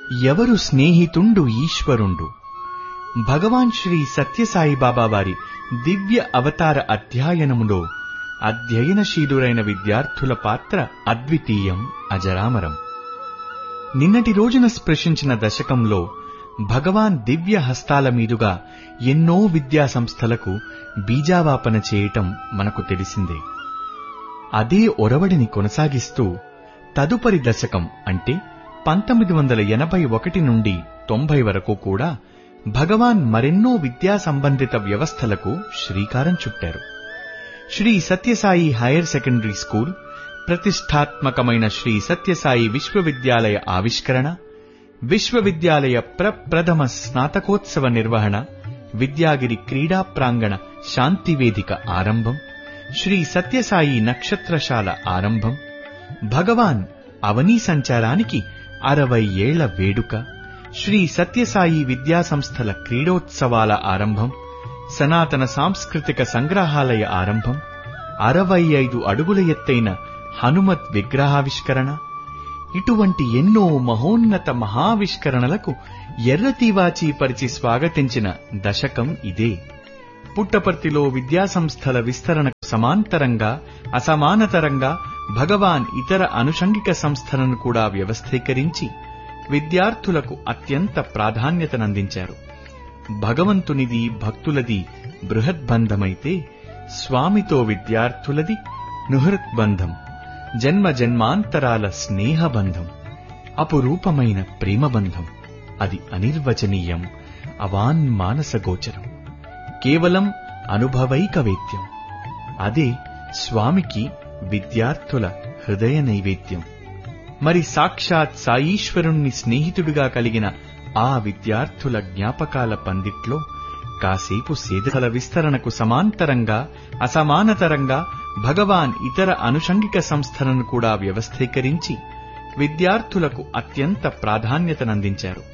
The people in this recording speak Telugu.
ఎవరు స్నేహితుండు ఈశ్వరుండు భగవాన్ శ్రీ సత్యసాయి బాబా వారి దివ్య అవతార అధ్యయనములో అధ్యయనశీలురైన విద్యార్థుల పాత్ర అద్వితీయం అజరామరం నిన్నటి రోజున స్పృశించిన దశకంలో భగవాన్ దివ్య హస్తాల మీదుగా ఎన్నో విద్యా సంస్థలకు బీజావాపన చేయటం మనకు తెలిసిందే అదే ఒరవడిని కొనసాగిస్తూ తదుపరి దశకం అంటే పంతొమ్మిది వందల ఎనభై ఒకటి నుండి తొంభై వరకు కూడా భగవాన్ మరెన్నో విద్యా సంబంధిత వ్యవస్థలకు శ్రీకారం చుట్టారు Shri Sathyasai higher secondary school ప్రతిష్టాత్మకమైన శ్రీ సత్యసాయి విశ్వవిద్యాలయ ఆవిష్కరణ విశ్వవిద్యాలయ ప్రప్రథమ స్నాతకోత్సవ నిర్వహణ విద్యాగిరి క్రీడా ప్రాంగణ శాంతివేదిక ఆరంభం శ్రీ సత్యసాయి నక్షత్రశాల ఆరంభం భగవాన్ అవనీ సంచారానికి అరవై ఏళ్ల వేడుక శ్రీ సత్యసాయి విద్యా సంస్థల క్రీడోత్సవాల ఆరంభం సనాతన సాంస్కృతిక సంగ్రహాలయ ఆరంభం అరవై ఐదు అడుగుల ఎత్తైన హనుమత్ విగ్రహావిష్కరణ ఇటువంటి ఎన్నో మహోన్నత మహావిష్కరణలకు ఎర్రతీవాచి పరిచి స్వాగతించిన దశకం ఇదే పుట్టపర్తిలో విద్యాసంస్థల విస్తరణకు సమాంతరంగా అసమానతరంగా భగవాన్ ఇతర అనుషంగిక సంస్థలను కూడా వ్యవస్థీకరించి విద్యార్థులకు అత్యంత ప్రాధాన్యతనందించారు భగవంతునిది భక్తులది బృహద్బంధమైతే స్వామితో విద్యార్థులది నుహృత్బంధం జన్మ జన్మాంతరాల స్నేహబంధం అపురూపమైన ప్రేమబంధం అది అనిర్వచనీయం అవాన్ మానసగోచరం కేవలం అనుభవైక వేద్యం అదే స్వామికి విద్యార్థుల హృదయ నైవేద్యం మరి సాక్షాత్ సాయీశ్వరుణ్ణి స్నేహితుడిగా కలిగిన ఆ విద్యార్థుల జ్ఞాపకాల పందిట్లో కాసేపు సేదల విస్తరణకు సమాంతరంగా అసమానతరంగా భగవాన్ ఇతర అనుషంగిక సంస్థలను కూడా వ్యవస్థీకరించి విద్యార్థులకు అత్యంత ప్రాధాన్యతనందించారు